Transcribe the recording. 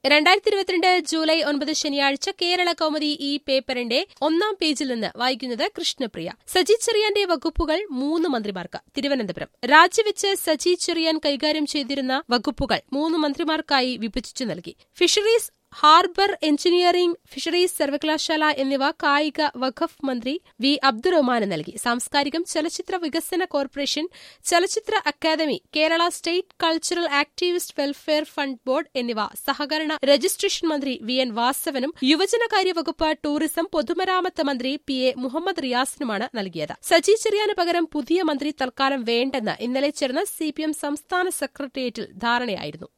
രണ്ടായിരത്തി ഇരുപത്തിരണ്ട് ജൂലൈ ഒൻപത് ശനിയാഴ്ച കേരള കൗമുദി ഈ പേപ്പറിന്റെ ഒന്നാം പേജിൽ നിന്ന് വായിക്കുന്നത് കൃഷ്ണപ്രിയ സജി ചെറിയാന്റെ വകുപ്പുകൾ മൂന്ന് മന്ത്രിമാർക്ക് തിരുവനന്തപുരം രാജിവെച്ച് സജി ചെറിയാൻ കൈകാര്യം ചെയ്തിരുന്ന വകുപ്പുകൾ മൂന്ന് മന്ത്രിമാർക്കായി വിഭജിച്ചു നൽകി ഫിഷറീസ് ഹാർബർ എഞ്ചിനീയറിംഗ് ഫിഷറീസ് സർവകലാശാല എന്നിവ കായിക വഖഫ് മന്ത്രി വി അബ്ദുറഹ്മാന് നൽകി സാംസ്കാരികം ചലച്ചിത്ര വികസന കോർപ്പറേഷൻ ചലച്ചിത്ര academy Kerala state cultural activist welfare fund board എന്നിവ സഹകരണ രജിസ്ട്രേഷൻ മന്ത്രി വി എൻ വാസവനും യുവജനകാര്യ വകുപ്പ് ടൂറിസം പൊതുമരാമത്ത് മന്ത്രി പി എ മുഹമ്മദ് റിയാസിനുമാണ് നൽകിയത് സജി ചെറിയാന് പകരം പുതിയ മന്ത്രി തൽക്കാലം വേണ്ടെന്ന് ഇന്നലെ ചേർന്ന സിപിഎം സംസ്ഥാന സെക്രട്ടേറിയറ്റിൽ ധാരണയായിരുന്നു